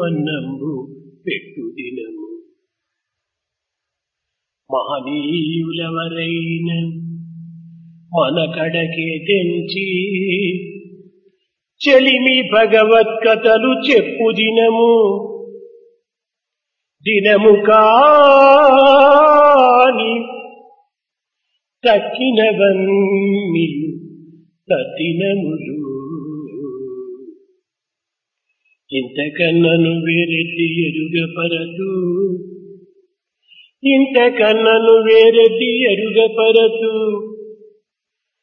అన్నంబు పెట్టు దినము మహనీయులవరైన మన కడకే తెంచి చెలిమి భగవత్కథలు చెప్పు దినము దినము కాని తక్కినవన్నీయు తదినములు ఇంతకన్నను వేరెత్తి ఎరుగపరతు ఇంతకన్నను వేరెత్తి ఎరుగపరతు